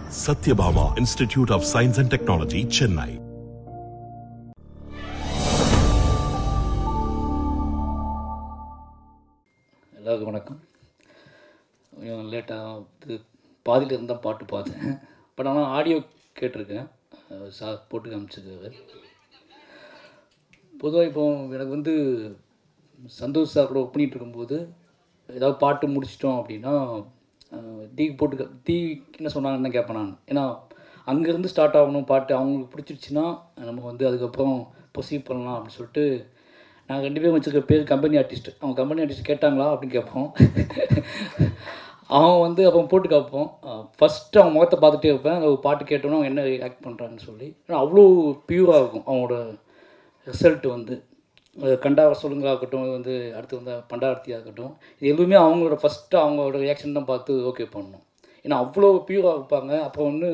Satyabhama Institute of Science and Technology, Chennai. எல்லாருக்கும் வணக்கம் கொஞ்சம் லேட்டாக இது பாதியில் இருந்தால் பாட்டு பார்த்தேன் பட் ஆனால் ஆடியோ கேட்டிருக்கேன் அஹ் சார் போட்டு காமிச்சிருக்காரு பொதுவாக இப்போ எனக்கு வந்து சந்தோஷ் சார் கூட ஒர்க் பண்ணிட்டு இருக்கும்போது ஏதாவது பாட்டு முடிச்சிட்டோம் அப்படின்னா டீ போட்டு க- டீ என்ன சொன்னாங்கன்னு கேட்பேன் நான் ஏன்னா அங்கேருந்து ஸ்டார்ட் ஆகணும் பாட்டு அவங்களுக்கு பிடிச்சிருச்சுன்னா நம்ம வந்து அதுக்கப்புறம் ப்ரொசீட் பண்ணலாம் அப்படின்னு சொல்லிட்டு நாங்கள் ரெண்டு பேரும் வச்சுருக்க பேர் கம்பெனி ஆர்டிஸ்ட் அவங்க கம்பெனி ஆர்டிஸ்ட் கேட்டாங்களா அப்படின்னு கேட்போம் அவன் வந்து அப்போ போட்டு காப்போம் ஃபஸ்ட்டு அவன் முகத்தை பார்த்துட்டே இருப்பேன் அந்த ஒரு பாட்டு கேட்டோன்னே அவன் என்ன ஆக்ட் பண்ணுறான்னு சொல்லி ஏன்னா அவ்வளோ பியூராக இருக்கும் அவனோட ரிசல்ட் வந்து அது கண்டாவ சொல்லுங்களா இருக்கட்டும் வந்து அடுத்து வந்து பண்டாரத்தியாக இருக்கட்டும் இது எதுவுமே அவங்களோட ஃபஸ்ட்டு அவங்களோட ரியாக்ஷன் தான் பார்த்து ஓகே பண்ணணும் ஏன்னா அவ்வளோ பியூராக இருப்பாங்க அப்போ ஒன்று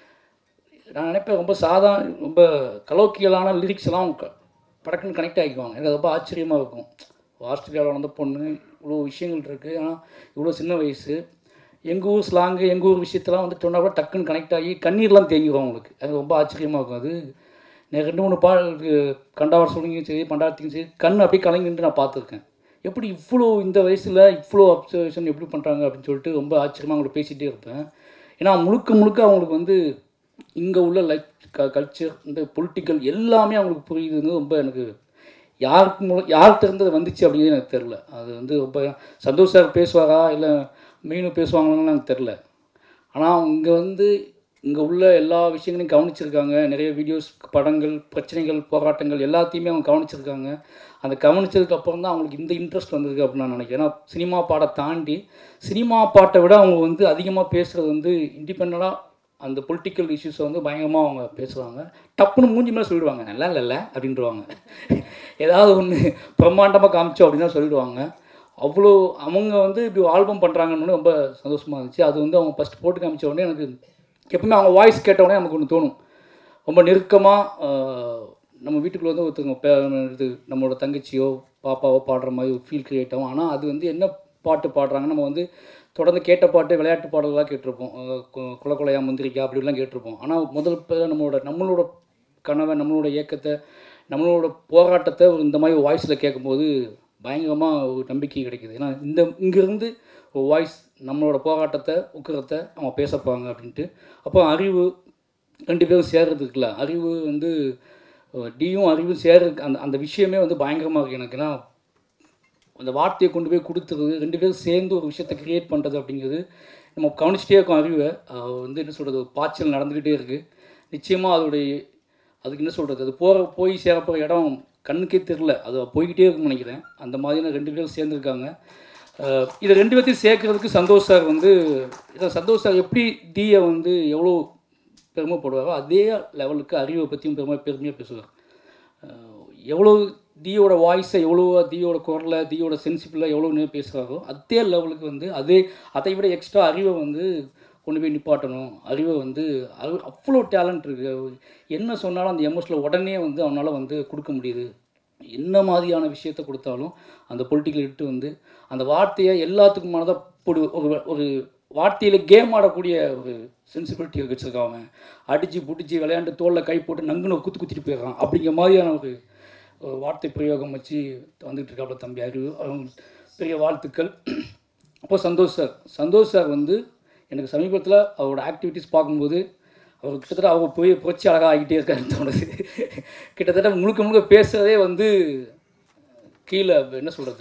நான் நினைப்பேன் ரொம்ப சாதாரண ரொம்ப கலோக்கியலான லிரிக்ஸ் எல்லாம் அவங்க படக்குன்னு கனெக்ட் ஆகிக்குவாங்க எனக்கு ரொம்ப ஆச்சரியமாக இருக்கும் ஆஸ்திரேலியாவில் வளர்ந்த பொண்ணு இவ்வளோ விஷயங்கள் இருக்குது ஆனால் இவ்வளோ சின்ன வயசு எங்கள் ஊர் ஸ்லாங்கு எங்கள் ஊர் விஷயத்தெல்லாம் வந்து சொன்னால் கூட டக்குன்னு கனெக்ட் ஆகி கண்ணீர்லாம் தேங்கிடும் அவங்களுக்கு அது ரொம்ப ஆச்சரியமாக இருக்கும் அது நான் ரெண்டு மூணு பாடலுக்கு கண்டாவர் சொல்லிங்க சரி பண்டாரத்தியும் சரி கண் அப்படியே கலங்கிட்டு நான் பார்த்துருக்கேன் எப்படி இவ்வளோ இந்த வயசில் இவ்வளோ அப்சர்வேஷன் எப்படி பண்ணுறாங்க அப்படின்னு சொல்லிட்டு ரொம்ப ஆச்சரியமாக அவங்கள்ட்ட பேசிகிட்டே இருப்பேன் ஏன்னா முழுக்க முழுக்க அவங்களுக்கு வந்து இங்கே உள்ள லைஃப் க கல்ச்சர் இந்த பொலிட்டிக்கல் எல்லாமே அவங்களுக்கு புரியுதுன்னு ரொம்ப எனக்கு யாருக்கு மூலம் யார்கிட்ட இருந்து அது வந்துச்சு அப்படிங்கிறது எனக்கு தெரில அது வந்து ரொம்ப சந்தோஷ் சார் பேசுவாரா இல்லை மீனு பேசுவாங்களான்னு எனக்கு தெரில ஆனால் இங்கே வந்து இங்கே உள்ள எல்லா விஷயங்களையும் கவனிச்சிருக்காங்க நிறைய வீடியோஸ் படங்கள் பிரச்சனைகள் போராட்டங்கள் எல்லாத்தையுமே அவங்க கவனிச்சிருக்காங்க அந்த கவனிச்சதுக்கு அப்புறம் தான் அவங்களுக்கு இந்த இன்ட்ரெஸ்ட் வந்திருக்கு அப்படின்னு நான் நினைக்கிறேன் ஏன்னா சினிமா பாட்டை தாண்டி சினிமா பாட்டை விட அவங்க வந்து அதிகமாக பேசுகிறது வந்து இண்டிபெண்ட்டாக அந்த பொலிட்டிக்கல் இஷ்யூஸை வந்து பயங்கரமாக அவங்க பேசுவாங்க டப்புன்னு மூஞ்சி மேலே சொல்லிடுவாங்க நல்லா இல்லைல்ல அப்படின்றவாங்க ஏதாவது ஒன்று பிரம்மாண்டமாக காமிச்சோம் அப்படின்னு தான் சொல்லிடுவாங்க அவ்வளோ அவங்க வந்து இப்படி ஆல்பம் பண்ணுறாங்கன்னு ரொம்ப சந்தோஷமாக இருந்துச்சு அது வந்து அவங்க ஃபஸ்ட் போட்டு காமிச்ச உடனே எனக்கு எப்பவுமே அவங்க வாய்ஸ் கேட்ட உடனே நமக்கு ஒன்று தோணும் ரொம்ப நெருக்கமாக நம்ம வீட்டுக்குள்ளே வந்து ஒருத்தவங்க பே இது நம்மளோட தங்கச்சியோ பாப்பாவோ பாடுற மாதிரி ஒரு ஃபீல் கிரியேட் ஆகும் ஆனால் அது வந்து என்ன பாட்டு பாடுறாங்க நம்ம வந்து தொடர்ந்து கேட்ட பாட்டு விளையாட்டு பாடல்களாக கேட்டிருப்போம் அஹ் கு- குல குலையா முந்திரிக்கா அப்படிலாம் கேட்டிருப்போம் ஆனால் முதல் இப்ப நம்மளோட நம்மளோட கனவை நம்மளோட இயக்கத்தை நம்மளோட போராட்டத்தை ஒரு இந்த மாதிரி வாய்ஸில் கேட்கும்போது பயங்கரமாக ஒரு நம்பிக்கை கிடைக்குது ஏன்னா இந்த இங்கேருந்து ஒரு வாய்ஸ் நம்மளோட போராட்டத்தை உக்கிரத்தை அவங்க பேசப்பாங்க அப்படின்ட்டு அப்போ அறிவு ரெண்டு பேரும் சேர்றது இருக்குல்ல அறிவு வந்து அஹ், டியும் அறிவும் சேர்றது அந்த அந்த விஷயமே வந்து பயங்கரமாக இருக்குது எனக்கு ஏன்னா அந்த வார்த்தையை கொண்டு போய் கொடுத்துறது ரெண்டு பேரும் சேர்ந்து ஒரு விஷயத்தை கிரியேட் பண்ணுறது அப்படிங்கிறது நம்ம கவனிச்சிட்டே இருக்கோம் அறிவை அஹ் வந்து என்ன சொல்கிறது பாய்ச்சல் நடந்துக்கிட்டே இருக்குது நிச்சயமாக அதோடைய அதுக்கு என்ன சொல்கிறது அது போகிற போய் சேரப்போகிற இடம் கண்ணுக்கே தெரில அது போய்கிட்டே இருக்கும்னு நினைக்கிறேன் அந்த மாதிரியான ரெண்டு பேரும் சேர்ந்துருக்காங்க அஹ் இதை ரெண்டு பேர்த்தையும் சேர்க்கறதுக்கு சந்தோஷ் சார் வந்து இதை சந்தோஷ் சார் எப்படி தீயை வந்து எவ்வளோ பெருமைப்படுவாரோ அதே லெவலுக்கு அறிவை பற்றியும் பெருமை பெருமையாக பேசுவார் அஹ் எவ்வளோ தீயோட வாய்ஸை எவ்வளோ தீயோட குரலை தீயோட சென்சிபிளாக எவ்வளோ நேரம் பேசுகிறாரோ அதே லெவலுக்கு வந்து அதே அதை விட எக்ஸ்ட்ரா அறிவை வந்து கொண்டு போய் நிப்பாட்டணும் அறிவை வந்து அது அவ்வளோ டேலண்ட் இருக்குது என்ன சொன்னாலும் அந்த எமோஷனில் உடனே வந்து அவனால் வந்து கொடுக்க முடியுது என்ன மாதிரியான விஷயத்த கொடுத்தாலும் அந்த பொலிட்டிக்கல் இட்டு வந்து அந்த வார்த்தையை எல்லாத்துக்குமானதாக பொடு ஒரு ஒரு வார்த்தையில் கேம் ஆடக்கூடிய ஒரு சென்சிபிலிட்டி வச்சுருக்கான் அவன் அடித்து பிடிச்சி விளையாண்டு தோளில் கை போட்டு நங்குன்னு குத்து குத்திட்டு போயிடுறான் அப்படிங்கிற மாதிரியான ஒரு ஒரு வார்த்தை பிரயோகம் வச்சு வந்துட்டு இருக்காப்புல தம்பி அறிவு அவங்க பெரிய வாழ்த்துக்கள் அப்போ சந்தோஷ் சார் சந்தோஷ் சார் வந்து எனக்கு சமீபத்தில் அவரோட ஆக்டிவிட்டீஸ் பார்க்கும்போது அவர் கிட்டத்தட்ட அவர் போய் புரட்சி அழகாக ஆகிட்டே இருக்காருன்னு தோணுது கிட்டத்தட்ட முழுக்க முழுக்க பேசுகிறதே வந்து கீழே என்ன சொல்கிறது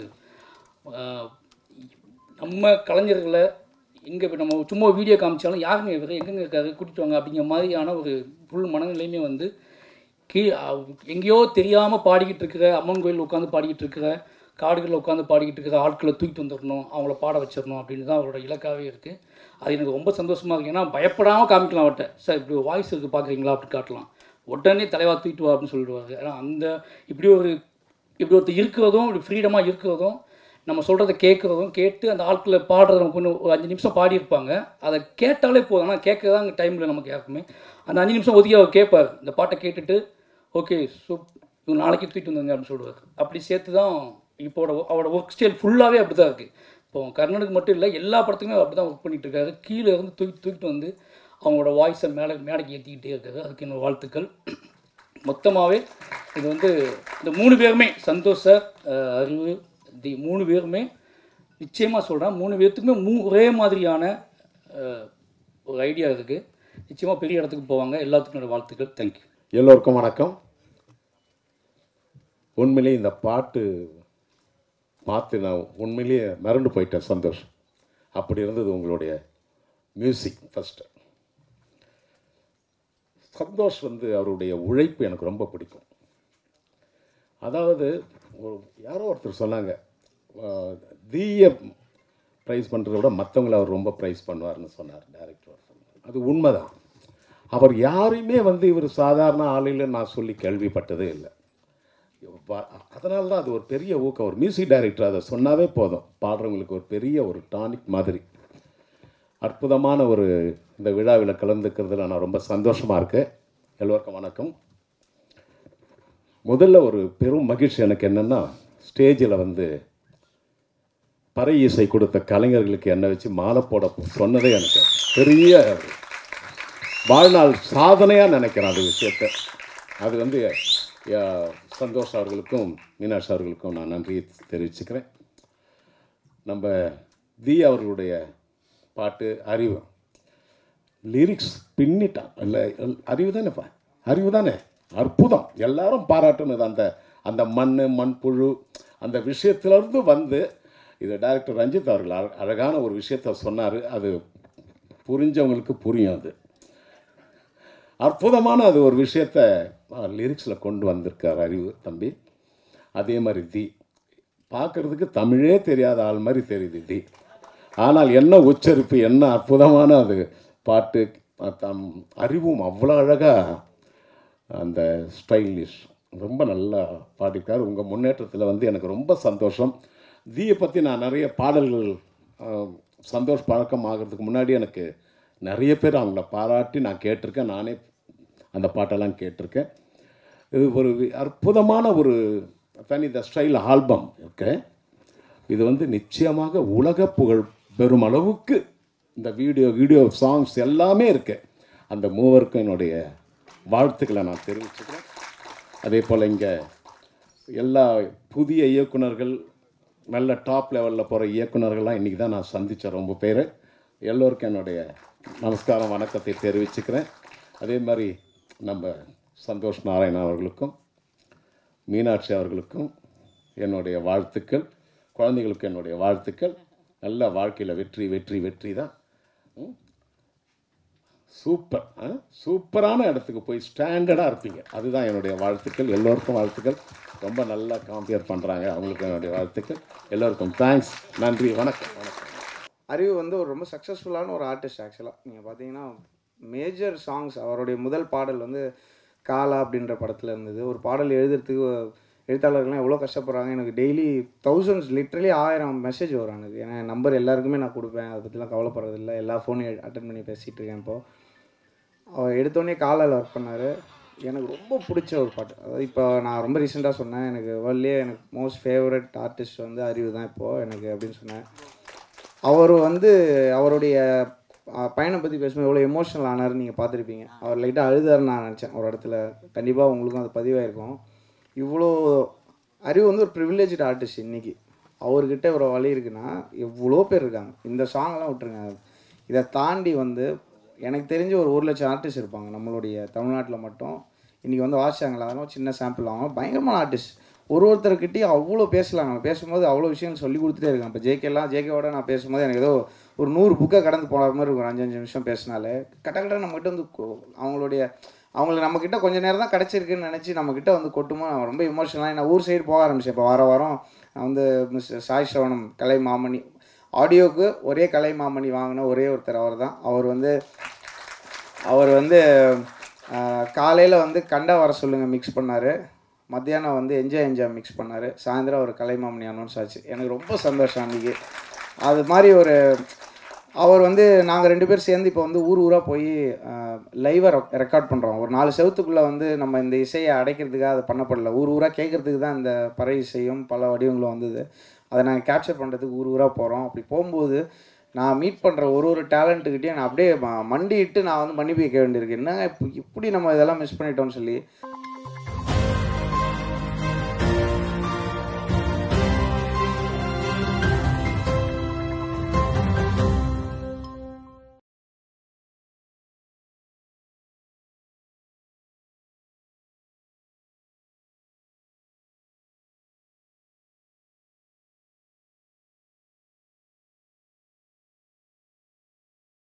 நம்ம கலைஞர்களை எங்கே நம்ம சும்மா வீடியோ காமிச்சாலும் யாருங்க இவர் எங்கெங்க இருக்காரு கூட்டிட்டு வாங்க அப்படிங்கிற மாதிரியான ஒரு ஃபுல் மனநிலையுமே வந்து கீ அவ்- எங்கேயோ தெரியாமல் பாடிக்கிட்டு இருக்கிற அம்மன் கோயில் உட்காந்து பாடிக்கிட்டு இருக்கிற காடுகளில் உட்காந்து பாடிக்கிட்டு இருக்கிற ஆட்களை தூக்கிட்டு வந்துடணும் அவங்கள பாட வச்சிடணும் அப்படின்னு தான் அவரோட இலக்காகவே இருக்குது அது எனக்கு ரொம்ப சந்தோஷமாக இருக்குது ஏன்னா பயப்படாமல் காமிக்கலாம் அவர்கிட்ட சார் இப்படி வாய்ஸ் இருக்குது பார்க்குறீங்களா அப்படி காட்டலாம் உடனே தலைவா தூக்கிட்டு வா அப்படின்னு சொல்லிடுவாங்க ஏன்னா அந்த இப்படி ஒரு இப்படி ஒருத்தர் இருக்கிறதும் இப்படி ஃப்ரீடமாக இருக்கிறதும் நம்ம சொல்கிறத கேட்குறதும் கேட்டு அந்த ஆட்களை பாடுறத நம்ம கொஞ்சம் ஒரு அஞ்சு நிமிஷம் பாடியிருப்பாங்க அதை கேட்டாலே போதும் ஆனால் கேட்க தான் அங்கே டைமில் நமக்கு யாருக்குமே அந்த அஞ்சு நிமிஷம் ஒதுக்கி அவர் கேட்பார் இந்த பாட்டை கேட்டுட்டு ஓகே சூப் இவங்க நாளைக்கு தூக்கிட்டு வந்தாங்க அப்படின்னு சொல்லுவார் அப்படி சேர்த்து தான் இப்போட அவரோட ஒர்க் ஸ்டைல் ஃபுல்லாகவே அப்படி தான் இருக்குது இப்போ கர்ணனுக்கு மட்டும் இல்லை எல்லா படத்துக்குமே அப்படி தான் ஒர்க் பண்ணிட்டு இருக்காரு கீழே இருந்து தூக்கி தூக்கிட்டு வந்து அவங்களோட வாய்ஸை மேலே மேடைக்கு ஏற்றிக்கிட்டே இருக்காரு அதுக்கு என்னோட வாழ்த்துக்கள் மொத்தமாகவே இது வந்து இந்த மூணு பேருமே சந்தோஷ் சார் அஹ், அறிவு தி மூணு பேருமே நிச்சயமாக சொல்கிறேன் மூணு பேர்த்துக்குமே மூ ஒரே மாதிரியான அஹ், ஒரு ஐடியா இருக்குது நிச்சயமாக பெரிய இடத்துக்கு போவாங்க எல்லாத்துக்கும் என்னோட வாழ்த்துக்கள் தேங்க்யூ எல்லோருக்கும் வணக்கம் உண்மையிலேயே இந்த பாட்டு பார்த்து நான் உண்மையிலேயே மிரண்டு போயிட்டேன் சந்தோஷ் அப்படி இருந்தது உங்களுடைய மியூசிக் ஃபஸ்ட்டு சந்தோஷ் வந்து அவருடைய உழைப்பு எனக்கு ரொம்ப பிடிக்கும் அதாவது ஒரு- யாரோ ஒருத்தர் சொன்னாங்க அஹ், தீய ப்ரைஸ் பண்ணுறத விட மற்றவங்கள அவர் ரொம்ப ப்ரைஸ் பண்ணுவார்னு சொன்னார் டேரக்டர் அது உண்மைதான் அவர் யாரையுமே வந்து இவர் சாதாரண ஆளில் நான் சொல்லி கேள்விப்பட்டதே இல்லை அதனால தான் அது ஒரு பெரிய ஊக்கம் ஒரு மியூசிக் டைரக்டர் அதை சொன்னாவே போதும் பாடுறவங்களுக்கு ஒரு பெரிய ஒரு டானிக் மாதிரி அற்புதமான ஒரு இந்த விழாவில் கலந்துக்கிறதுல நான் ரொம்ப சந்தோஷமாக இருக்கேன் எல்லோருக்கும் வணக்கம் முதல்ல ஒரு பெரும் மகிழ்ச்சி எனக்கு என்னென்னா ஸ்டேஜில் வந்து பறை இசை கொடுத்த கலைஞர்களுக்கு என்னை வச்சு மாலை போட சொன்னதே எனக்கு பெரிய வாழ்நாள் சாதனையாக நினைக்கிறேன் அது விஷயத்தை அது வந்து அஹ், சந்தோஷ் அவர்களுக்கும் மீனாட்சி அவர்களுக்கும் நான் நன்றி தெரிவிச்சுக்கிறேன் நம்ம தி அவர்களுடைய பாட்டு அறிவு லிரிக்ஸ் பின்னிட்டான் இல்லை அறிவு தானேப்பா அறிவு தானே அற்புதம் எல்லாரும் பாராட்டுனது அந்த அந்த மண் மண்புழு அந்த விஷயத்திலிருந்து வந்து இது டைரக்டர் ரஞ்சித் அவர்கள் அழ- அழகான ஒரு விஷயத்த சொன்னார் அது புரிஞ்சவங்களுக்கு புரியும் அது அற்புதமான அது ஒரு விஷயத்த லிரிக்ஸில் கொண்டு வந்திருக்கார் அறிவு தம்பி அதே மாதிரி தி பார்க்குறதுக்கு தமிழே தெரியாத ஆள் மாதிரி தெரியுது தி ஆனால் என்ன உச்சரிப்பு என்ன அற்புதமான அது பாட்டு அஹ் தம் அறிவும் அவ்வளோ அழகாக அந்த ஸ்டைலிஷ் ரொம்ப நல்லா பாடியிருக்காரு உங்கள் முன்னேற்றத்தில் வந்து எனக்கு ரொம்ப சந்தோஷம் தீயை பற்றி நான் நிறைய பாடல்கள் அஹ், சந்தோஷ் பழக்கம் ஆகிறதுக்கு முன்னாடி எனக்கு நிறைய பேர் அவங்கள பாராட்டி நான் கேட்டிருக்கேன் நானே அந்த பாட்டெல்லாம் கேட்டிருக்கேன் இது ஒரு வி- அற்புதமான ஒரு தனி த ஸ்டைல் ஆல்பம் இருக்கு இது வந்து நிச்சயமாக உலக புகழ் பெறும் அளவுக்கு இந்த வீடியோ வீடியோ சாங்ஸ் எல்லாமே இருக்கு அந்த மூவருக்கும் என்னுடைய வாழ்த்துக்களை நான் தெரிவிச்சுக்கிறேன் அதே போல் இங்கே எல்லா புதிய இயக்குனர்கள் நல்ல டாப் லெவலில் போகிற இயக்குனர்கள்லாம் இன்றைக்கி தான் நான் சந்தித்தேன் ரொம்ப பேர் எல்லோருக்கும் என்னுடைய நமஸ்காரம் வணக்கத்தை தெரிவிச்சுக்கிறேன் அதே மாதிரி நம்ம சந்தோஷ் நாராயணன் அவர்களுக்கும் மீனாட்சி அவர்களுக்கும் என்னுடைய வாழ்த்துக்கள் குழந்தைகளுக்கு என்னுடைய வாழ்த்துக்கள் நல்ல வாழ்க்கையில் வெற்றி வெற்றி வெற்றி தான் ம். சூப்பர் ஆ? சூப்பரான இடத்துக்கு போய் ஸ்டாண்டர்டாக இருப்பீங்க அதுதான் என்னுடைய வாழ்த்துக்கள் எல்லோருக்கும் வாழ்த்துக்கள் ரொம்ப நல்லா காம்பியர் பண்ணுறாங்க அவங்களுக்கு என்னுடைய வாழ்த்துக்கள் எல்லோருக்கும் தேங்க்ஸ் நன்றி வணக்கம் வணக்கம் அறிவு வந்து ஒரு ரொம்ப சக்ஸஸ்ஃபுல்லான ஒரு ஆர்டிஸ்ட் ஆக்சுவலாக நீங்கள் பார்த்தீங்கன்னா மேஜர் சாங்ஸ் அவருடைய முதல் பாடல் வந்து காலா அப்படின்ற படத்தில் இருந்தது ஒரு பாடல் எழுதுறதுக்கு எழுத்தாளர்கள்லாம் எவ்வளோ கஷ்டப்படுறாங்க எனக்கு டெய்லி தௌசண்ட்ஸ் லிட்ரலி ஆயிரம் மெசேஜ் வரும் எனக்கு ஏன்னா நம்பர் எல்லாருக்குமே நான் கொடுப்பேன் அதை பற்றிலாம் கவலைப்படுறதில்ல எல்லா ஃபோனையும் அட்டன் பண்ணி பேசிகிட்டு இருக்கேன் இப்போது அவர் எடுத்தோடனே காலால் ஒர்க் பண்ணார் எனக்கு ரொம்ப பிடிச்ச ஒரு பாட்டு அதாவது இப்போ நான் ரொம்ப ரீசெண்டாக சொன்னேன் எனக்கு வேர்ல்ட்லேயே எனக்கு மோஸ்ட் ஃபேவரட் ஆர்டிஸ்ட் வந்து அறிவு தான் இப்போது எனக்கு அப்படின்னு சொன்னேன் அவர் வந்து அவருடைய அஹ், பயணம் பற்றி பேசும்போது எவ்வளோ எமோஷனல் ஆனார் நீங்கள் பார்த்துருப்பீங்க அவர் லைட்டாக அழுதாருன்னு நான் நினச்சேன் ஒரு இடத்துல கண்டிப்பாக உங்களுக்கும் அது பதிவாயிருக்கும் இவ்வளோ அறிவு வந்து ஒரு ப்ரிவிலேஜ்டு ஆர்டிஸ்ட் இன்னைக்கு அவர்கிட்ட ஒரு வழி இருக்குன்னா எவ்வளோ பேர் இருக்காங்க இந்த சாங்லாம் விட்டுருங்க இதை தாண்டி வந்து எனக்கு தெரிஞ்ச ஒரு ஒரு லட்சம் ஆர்டிஸ்ட் இருப்பாங்க நம்மளுடைய தமிழ்நாட்டில் மட்டும் இன்றைக்கி வந்து வாசிச்சாங்களா அதெல்லாம் சின்ன சாம்பிள் அவங்க பயங்கரமான ஆர்டிஸ்ட் ஒரு ஒருத்தர்கிட்டயும் அவ்வளோ பேசலாம் நம்ம பேசும்போது அவ்வளோ விஷயங்கள் சொல்லி கொடுத்துட்டே இருக்காங்க இப்போ ஜேகேலாம் ஜேகேவோட நான் பேசும்போது எனக்கு ஏதோ ஒரு நூறு புக்கை கடந்து போன மாதிரி இருக்கும் ஒரு அஞ்சு அஞ்சு நிமிஷம் பேசினாலே கட்ட கட்ட நம்மகிட்ட வந்து கொ- அவங்களுடைய அவங்களுக்கு நம்மக்கிட்ட கொஞ்ச நேரம் தான் கிடச்சிருக்குன்னு நினச்சி நம்மக்கிட்ட வந்து கொட்டுமோ நான் ரொம்ப இமோஷனலாக நான் ஊர் சைடு போக ஆரம்பிச்சேன் இப்போ வார வாரம் நான் வந்து மிஸ் சாய் ஸ்ரவணம் கலை மாமணி ஆடியோக்கு ஒரே கலை மாமணி வாங்கின ஒரே ஒருத்தர் அவர் தான் அவர் வந்து அவர் வந்து காலையில் வந்து கண்டா வர சொல்லுங்கள் மிக்ஸ் பண்ணார் மத்தியானம் வந்து என்ஜாய் என்ஜாய் மிக்ஸ் பண்ணார் சாயந்தரம் ஒரு கலைமாமணி அனௌன்ஸ் ஆச்சு எனக்கு ரொம்ப சந்தோஷம் அன்றைக்கி அது மாதிரி ஒரு அவர் வந்து நாங்கள் ரெண்டு பேர் சேர்ந்து இப்போ வந்து ஊர் ஊராக போய் லைவாக ரெக்கார்ட் பண்ணுறோம் ஒரு நாலு செவத்துக்குள்ளே வந்து நம்ம இந்த இசையை அடைக்கிறதுக்காக அதை பண்ணப்படல ஊர் ஊராக கேட்குறதுக்கு தான் இந்த பறை இசையும் பல வடிவங்களும் வந்தது அதை நாங்கள் கேப்சர் பண்ணுறதுக்கு ஊர் ஊராக போகிறோம் அப்படி போகும்போது நான் மீட் பண்ணுற ஒரு ஒரு டேலண்ட்டுக்கிட்டையும் நான் அப்படியே ம- மண்டியிட்டு நான் வந்து மன்னிப்பு கேட்க வேண்டியிருக்கு என்னங்க இப்ப- இப்படி நம்ம இதெல்லாம் மிஸ் பண்ணிட்டோம்னு சொல்லி